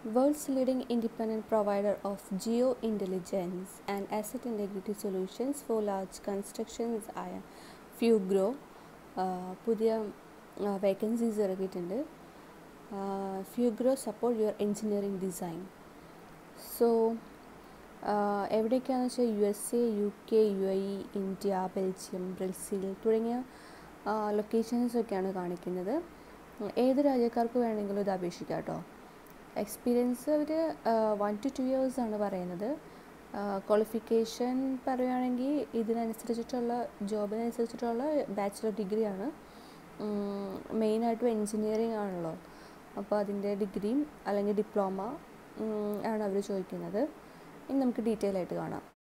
worlds leading independent provider of geo intelligence and asset integrity solutions for large constructions ആയ Fugro പുതിയ vacancies ഇറക്കിയിട്ടുണ്ട് Fugro support your engineering design so എവിടെയൊക്കെയാണെന്ന് വെച്ചാൽ U S A U K U I India Belgium Brazil തുടങ്ങിയ ലൊക്കേഷൻസൊക്കെയാണ് കാണിക്കുന്നത് ഏത് രാജ്യക്കാർക്ക് വേണമെങ്കിലും ഇത് അപേക്ഷിക്കാം കേട്ടോ എക്സ്പീരിയൻസ് അവർ വൺ ടു ടു ഇയേഴ്സ് ആണ് പറയുന്നത് ക്വാളിഫിക്കേഷൻ പറയുകയാണെങ്കിൽ ഇതിനനുസരിച്ചിട്ടുള്ള ജോബിനനുസരിച്ചിട്ടുള്ള ബാച്ചിലർ ഡിഗ്രിയാണ് മെയിനായിട്ടും എൻജിനീയറിംഗ് ആണല്ലോ അപ്പോൾ അതിൻ്റെ ഡിഗ്രിയും അല്ലെങ്കിൽ ഡിപ്ലോമ ആണ് അവർ ചോദിക്കുന്നത് ഇനി നമുക്ക് ഡീറ്റെയിൽ ആയിട്ട് കാണാം